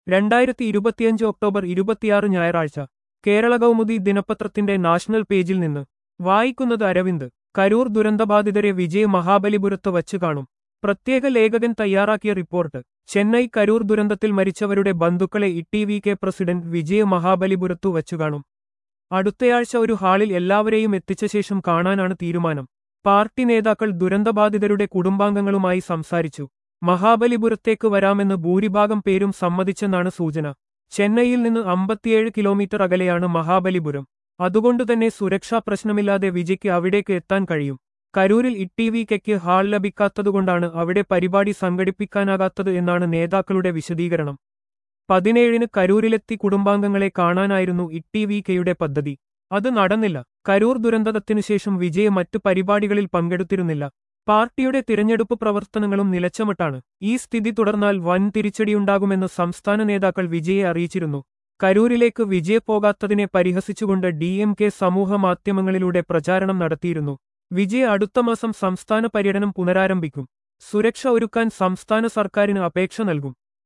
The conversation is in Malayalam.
രണ്ടായിരത്തി ഇരുപത്തിയഞ്ച് ഒക്ടോബർ ഇരുപത്തിയാറ് ഞായറാഴ്ച കേരള കൗമുദി ദിനപത്രത്തിന്റെ നാഷണൽ പേജിൽ നിന്ന് വായിക്കുന്നത് അരവിന്ദ് കരൂർ ദുരന്തബാധിതരെ വിജയ് മഹാബലിപുരത്ത് വച്ചു കാണും പ്രത്യേക ലേഖകൻ തയ്യാറാക്കിയ റിപ്പോർട്ട് ചെന്നൈ കരൂർ ദുരന്തത്തിൽ മരിച്ചവരുടെ ബന്ധുക്കളെ E V K president Vijay മഹാബലിപുരത്തു വച്ചു കാണും അടുത്തയാഴ്ച ഒരു ഹാളിൽ എല്ലാവരെയും എത്തിച്ച ശേഷം കാണാനാണ് തീരുമാനം പാർട്ടി നേതാക്കൾ ദുരന്തബാധിതരുടെ കുടുംബാംഗങ്ങളുമായി സംസാരിച്ചു മഹാബലിപുരത്തേക്ക് വരാമെന്ന് ഭൂരിഭാഗം പേരും സമ്മതിച്ചെന്നാണ് സൂചന ചെന്നൈയിൽ നിന്ന് അമ്പത്തിയേഴ് കിലോമീറ്റർ അകലെയാണ് മഹാബലിപുരം അതുകൊണ്ടുതന്നെ സുരക്ഷാ പ്രശ്നമില്ലാതെ വിജയ്ക്ക് അവിടേക്ക് എത്താൻ കഴിയും കരൂരിൽ ഇട്ടിവിക്കയ്ക്ക് ഹാൾ ലഭിക്കാത്തതുകൊണ്ടാണ് അവിടെ പരിപാടി സംഘടിപ്പിക്കാനാകാത്തത് എന്നാണ് നേതാക്കളുടെ വിശദീകരണം പതിനേഴിന് കരൂരിലെത്തി കുടുംബാംഗങ്ങളെ കാണാനായിരുന്നു ഇട്ടിവിക്കയുടെ പദ്ധതി അത് നടന്നില്ല കരൂർ ദുരന്തത്തിനുശേഷം വിജയ് മറ്റു പരിപാടികളിൽ പങ്കെടുത്തിരുന്നില്ല പാർട്ടിയുടെ തിരഞ്ഞെടുപ്പ് പ്രവർത്തനങ്ങളും നിലച്ചമട്ടാണ് ഈ സ്ഥിതി തുടർന്നാൽ വൻ തിരിച്ചടിയുണ്ടാകുമെന്ന് സംസ്ഥാന നേതാക്കൾ വിജയെ അറിയിച്ചിരുന്നു കരൂരിലേക്ക് വിജയ് പോകാത്തതിനെ പരിഹസിച്ചുകൊണ്ട് ഡി എം കെ സമൂഹ മാധ്യമങ്ങളിലൂടെ പ്രചാരണം നടത്തിയിരുന്നു വിജയ് അടുത്ത മാസം സംസ്ഥാന പര്യടനം പുനരാരംഭിക്കും സുരക്ഷ ഒരുക്കാൻ സംസ്ഥാന സർക്കാരിന് അപേക്ഷ നൽകും